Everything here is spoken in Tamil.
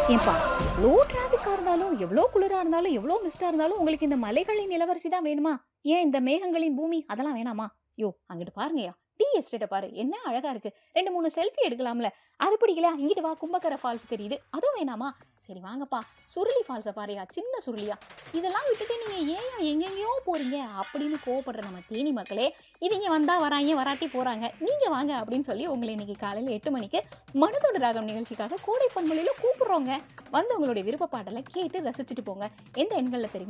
ஏன்பா எவ்வளோ டிராஃபிக்காக இருந்தாலும் எவ்வளோ குளிராக இருந்தாலும் எவ்வளோ மிஸ்டாக இருந்தாலும் உங்களுக்கு இந்த மலைகளின் இளவரசி தான் வேணுமா ஏன் இந்த மேகங்களின் பூமி அதெல்லாம் வேணாமா யோ அங்கிட்டு பாருங்கய்யா டீ எஸ்டேட்டை பாரு என்ன அழகா இருக்கு ரெண்டு மூணு செல்ஃபி எடுக்கலாம்ல அது பிடிக்கல இங்கிட்டு வா கும்பக்கர ஃபால்ஸ் தெரியுது அதுவும் வேணாமா சரி வாங்கப்பா சுருளி ஃபால்ஸை பாருயா சின்ன சுருளியா இதெல்லாம் விட்டுட்டு நீங்க ஏன் எங்கெங்கேயோ போறீங்க அப்படின்னு கோவப்படுற நம்ம தேனி மக்களே இவங்க வந்தா வராங்க வராட்டி போறாங்க நீங்க வாங்க அப்படின்னு சொல்லி உங்களை இன்னைக்கு காலையில எட்டு மணிக்கு மனதோட ராகம் நிகழ்ச்சிக்காக கோடை பண்பொழியில கூப்பிடுறோங்க வந்து உங்களுடைய விருப்ப பாடலை கேட்டு ரசிச்சுட்டு போங்க எந்த எண்களில் தெரியுமா